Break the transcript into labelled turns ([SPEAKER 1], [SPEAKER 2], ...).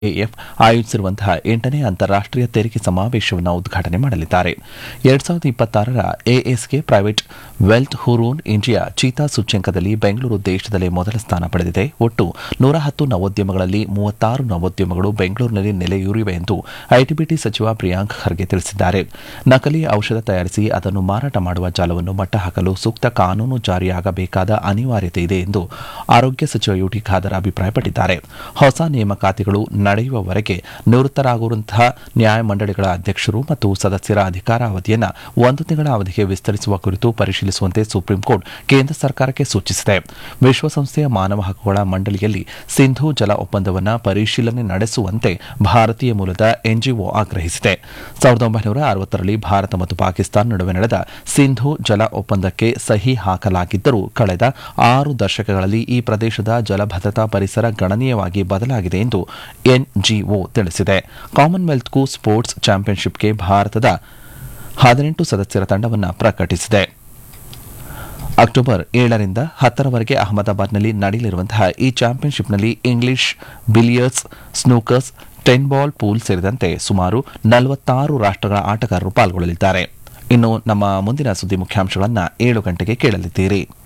[SPEAKER 1] F ಆಯೋಜಿಸಿರುವಂತಹ ಎಂಟನೇ ಅಂತಾರಾಷ್ಟೀಯ ತೆರಿಗೆ ಸಮಾವೇಶವನ್ನು ಉದ್ಘಾಟನೆ ಮಾಡಲಿದ್ದಾರೆ ಎರಡ್ ಸಾವಿರದ ಇಪ್ಪತ್ತಾರರ ASK private wealth Hurun India ಚೀತಾ ಸೂಚ್ಯಂಕದಲ್ಲಿ ಬೆಂಗಳೂರು ದೇಶದಲ್ಲೇ ಮೊದಲ ಸ್ಥಾನ ಪಡೆದಿದೆ ಒಟ್ಟು ನೂರ ಹತ್ತು ನವೋದ್ಯಮಗಳಲ್ಲಿ ಮೂವತ್ತಾರು ನವೋದ್ಯಮಗಳು ಬೆಂಗಳೂರಿನಲ್ಲಿ ನೆಲೆಯೂರಿವೆ ಎಂದು ಐಟಿಬಿಟಿ ಸಚಿವ ಪ್ರಿಯಾಂಕ್ ಖರ್ಗೆ ತಿಳಿಸಿದ್ದಾರೆ ನಕಲಿ ಔಷಧ ತಯಾರಿಸಿ ಅದನ್ನು ಮಾರಾಟ ಮಾಡುವ ಜಾಲವನ್ನು ಮಟ್ಟಹಾಕಲು ಸೂಕ್ತ ಕಾನೂನು ಜಾರಿಯಾಗಬೇಕಾದ ಅನಿವಾರ್ಯತೆ ಇದೆ ಎಂದು ಆರೋಗ್ಯ ಸಚಿವ ಯುಟಿ ಖಾದರ್ ಅಭಿಪ್ರಾಯಪಟ್ಟಿದ್ದಾರೆ ಹೊಸ ನೇಮಕಾತಿಗಳು ನಡೆಯುವವರೆಗೆ ನಿವೃತ್ತರಾಗಿರುವಂತಹ ನ್ಯಾಯಮಂಡಳಿಗಳ ಅಧ್ಯಕ್ಷರು ಮತ್ತು ಸದಸ್ಯರ ಅಧಿಕಾರಾವಧಿಯನ್ನು ಒಂದು ತಿಂಗಳ ಅವಧಿಗೆ ವಿಸ್ತರಿಸುವ ಕುರಿತು ಪರಿಶೀಲಿಸುವಂತೆ ಸುಪ್ರೀಂ ಕೋರ್ಟ್ ಕೇಂದ್ರ ಸರ್ಕಾರಕ್ಕೆ ಸೂಚಿಸಿದೆ ವಿಶ್ವಸಂಸ್ಥೆಯ ಮಾನವ ಹಕ್ಕುಗಳ ಮಂಡಳಿಯಲ್ಲಿ ಸಿಂಧೂ ಜಲ ಒಪ್ಪಂದವನ್ನು ಪರಿಶೀಲನೆ ನಡೆಸುವಂತೆ ಭಾರತೀಯ ಮೂಲದ ಎನ್ಜಿಒ ಆಗ್ರಹಿಸಿದೆ ಸಾವಿರದ ಒಂಬೈನೂರ ಅರವತ್ತರಲ್ಲಿ ಭಾರತ ಮತ್ತು ಪಾಕಿಸ್ತಾನ ನಡುವೆ ನಡೆದ ಸಿಂಧೂ ಜಲ ಒಪ್ಪಂದಕ್ಕೆ ಸಹಿ ಹಾಕಲಾಗಿದ್ದರೂ ಕಳೆದ ಆರು ದಶಕಗಳಲ್ಲಿ ಈ ಪ್ರದೇಶದ ಜಲಭದ್ರತಾ ಪರಿಸರ ಗಣನೀಯವಾಗಿ ಬದಲಾಗಿದೆ ಎಂದು ಎನ್ಜಿಒ ತಿಳಿಸಿದೆ ಕಾಮನ್ವೆಲ್ತ್ ಸ್ಪೋರ್ಟ್ಸ್ ಚಾಂಪಿಯನ್ಶಿಪ್ಗೆ ಭಾರತದ ಹದಿನೆಂಟು ಸದಸ್ಯರ ತಂಡವನ್ನು ಪ್ರಕಟಿಸಿದೆ ಅಕ್ಟೋಬರ್ ಏಳರಿಂದ ಹತ್ತರವರೆಗೆ ಅಹಮದಾಬಾದ್ನಲ್ಲಿ ನಡೆಯಲಿರುವಂತಹ ಈ ಚಾಂಪಿಯನ್ಶಿಪ್ನಲ್ಲಿ English billiards snookers ten ball pool ಸೇರಿದಂತೆ ಸುಮಾರು ನಲವತ್ತಾರು ರಾಷ್ಟಗಳ ಆಟಗಾರರು ಪಾಲ್ಗೊಳ್ಳಲಿದ್ದಾರೆ ಇನ್ನು ನಮ್ಮ ಮುಂದಿನ ಸುದ್ದಿ ಮುಖ್ಯಾಂಶಗಳನ್ನು ಏಳು ಗಂಟೆಗೆ ಕೇಳಲಿದ್ದೀರಿ